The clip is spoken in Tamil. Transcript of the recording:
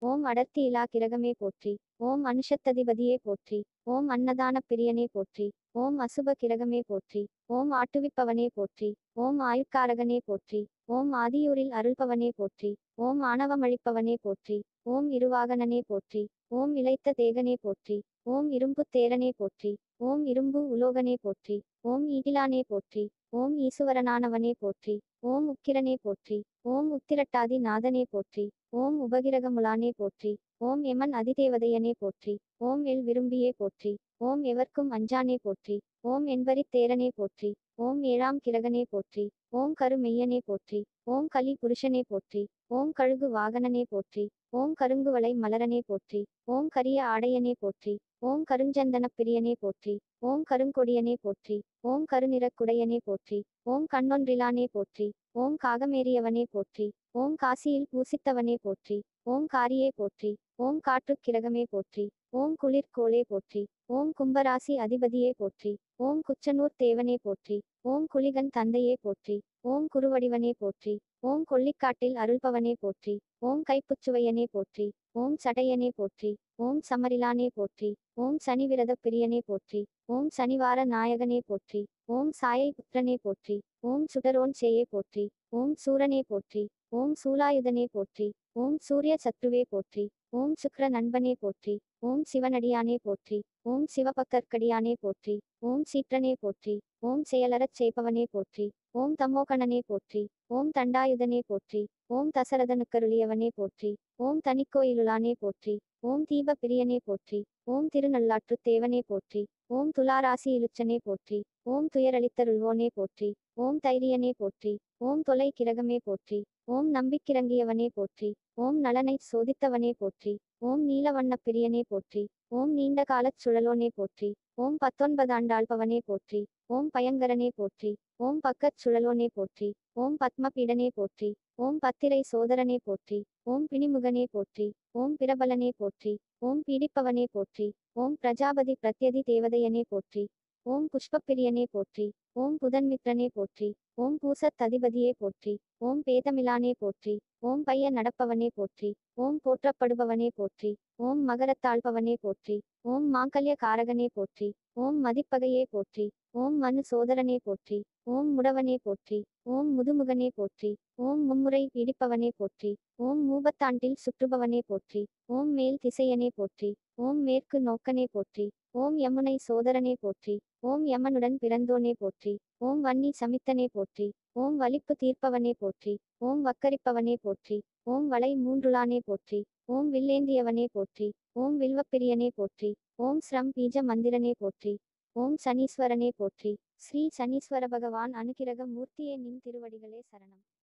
ஓம் அடர்த்தி இலா கிரகமே போற்றி ஓம் அனுஷத்ததிபதியே போற்றி ஓம் அன்னதான பிரியனே போற்றி ஓம் அசுப கிரகமே போற்றி ஓம் ஆட்டுவிப்பவனே போற்றி ஓம் ஆயுட்காரகனே போற்றி ஓம் ஆதியூரில் அருள்பவனே போற்றி ஓம் ஆணவமழிப்பவனே போற்றி ஓம் இருவாகனனே போற்றி ஓம் இளைத்த தேகனே போற்றி ஓம் இரும்புத் தேரனே போற்றி ஓம் இரும்பு உலோகனே போற்றி ஓம் ஈகிலானே போற்றி ஓம் ஈசுவரனானவனே போற்றி ஓம் உக்கிரனே போற்றி ஓம் உத்திரட்டாதி நாதனே போற்றி ஓம் உபகிரகமுலானே போற்றி ஓம் எமன் அதிதேவதையனே போற்றி ஓம் எல் விரும்பியே போற்றி ஓம் எவர்க்கும் அஞ்சானே போற்றி ஓம் என்பரித் தேரனே போற்றி ஓம் ஏழாம் கிரகனே போற்றி ஓம் கருமெய்யனே போற்றி ஓம் கலி புருஷனே போற்றி ஓம் கழுகு வாகனனே போற்றி ஓம் கருங்குவளை மலரனே போற்றி ஓம் கரிய ஆடையனே போற்றி ஓம் கருஞ்சந்தனப் பிரியனே போற்றி ஓம் கருங்கொடியனே போற்றி ஓம் கருநிறக் குடையனே போற்றி ஓம் கண்ணொன்றிலானே போற்றி ஓம் காகமேறியவனே போற்றி ஓம் காசியில் பூசித்தவனே போற்றி ஓம் காரியே போற்றி ஓம் காற்றுக் கிரகமே போற்றி ஓம் குளிர்கோளே போற்றி ஓம் கும்பராசி அதிபதியே போற்றி ஓம் குச்சனூர் தேவனே போற்றி ஓம் குளிகன் தந்தையே போற்றி ஓம் குருவடிவனே போற்றி ஓம் கொள்ளிக்காட்டில் அருள்பவனே போற்றி ஓம் கைப்புச்சுவையனே போற்றி ஓம் சடையனே போற்றி ஓம் சமரிலானே போற்றி ஓம் சனிவிரத பிரியனே போற்றி ஓம் சனிவார நாயகனே போற்றி ஓம் சாயை புத்திரனே போற்றி ஓம் சுடரோன் சேயே போற்றி ஓம் சூரனே போற்றி ஓம் சூலாயுதனே போற்றி ஓம் சூரிய சத்ருவே போற்றி ஓம் சுக்ர நண்பனே போற்றி ஓம் சிவனடியானே போற்றி ஓம் சிவபக்தர்க்கடியானே போற்றி ஓம் சீற்றனே போற்றி ஓம் செயலறச் செய்பவனே போற்றி ஓம் தமோகணனே போற்றி ஓம் தண்டாயுதனே போற்றி ஓம் தசரதனுக்கருளியவனே போற்றி ஓம் தனிக்கோயிலுளானே போற்றி ஓம் தீப பிரியனே போற்றி ஓம் திருநள்ளாற்றுத் தேவனே போற்றி ஓம் துளாராசி இலுச்சனே போற்றி ஓம் துயரளித்தருள்வோனே போற்றி ஓம் தைரியனே போற்றி ஓம் தொலை கிரகமே போற்றி ஓம் நம்பிக்கிறங்கியவனே போற்றி ஓம் நலனைச் சோதித்தவனே போற்றி ஓம் நீலவண்ணப் பிரியனே போற்றி ஓம் நீண்ட காலச் சுழலோனே போற்றி ஓம் பத்தொன்பதாண்டாள்பவனே போற்றி ஓம் பயங்கரனே போற்றி ஓம் பக்கச் சுழலோனே போற்றி ஓம் பத்மபீடனே போற்றி ஓம் பத்திரை சோதரனே போற்றி ஓம் பிணிமுகனே போற்றி ஓம் பிரபலனே போற்றி ஓம் பீடிப்பவனே போற்றி ஓம் பிரஜாபதி பிரத்யதி தேவதையனே போற்றி ஓம் புஷ்பப்பிரியனே போற்றி ஓம் புதன்மித்ரனே போற்றி ஓம் பூசத் அதிபதியே போற்றி ஓம் பேதமிலானே போற்றி ஓம் பைய நடப்பவனே போற்றி ஓம் போற்றப்படுபவனே போற்றி ஓம் மகரத்தாழ்பவனே போற்றி ஓம் மாங்கல்ய காரகனே போற்றி ஓம் மதிப்பகையே போற்றி ஓம் மனு சோதரனே போற்றி ஓம் முடவனே போற்றி ஓம் முதுமுகனே போற்றி ஓம் மும்முறை பீடிப்பவனே போற்றி ஓம் மூபத்தாண்டில் சுற்றுபவனே போற்றி ஓம் மேல் திசையனே போற்றி ஓம் மேற்கு நோக்கனே போற்றி ஓம் யமுனை சோதரனே போற்றி ஓம் யமனுடன் பிறந்தோனே போற்றி ஓம் வன்னி சமித்தனே போற்றி ஓம் வலிப்பு தீர்ப்பவனே போற்றி ஓம் வக்கரிப்பவனே போற்றி ஓம் வளை மூன்றுளானே போற்றி ஓம் வில்லேந்தியவனே போற்றி ஓம் வில்வப்பிரியனே போற்றி ஓம் ஸ்ரம் பீஜ மந்திரனே போற்றி ஓம் சனீஸ்வரனே போற்றி ஸ்ரீ சனீஸ்வர பகவான் அனுகிரக மூர்த்தியே நின் திருவடிகளே சரணம்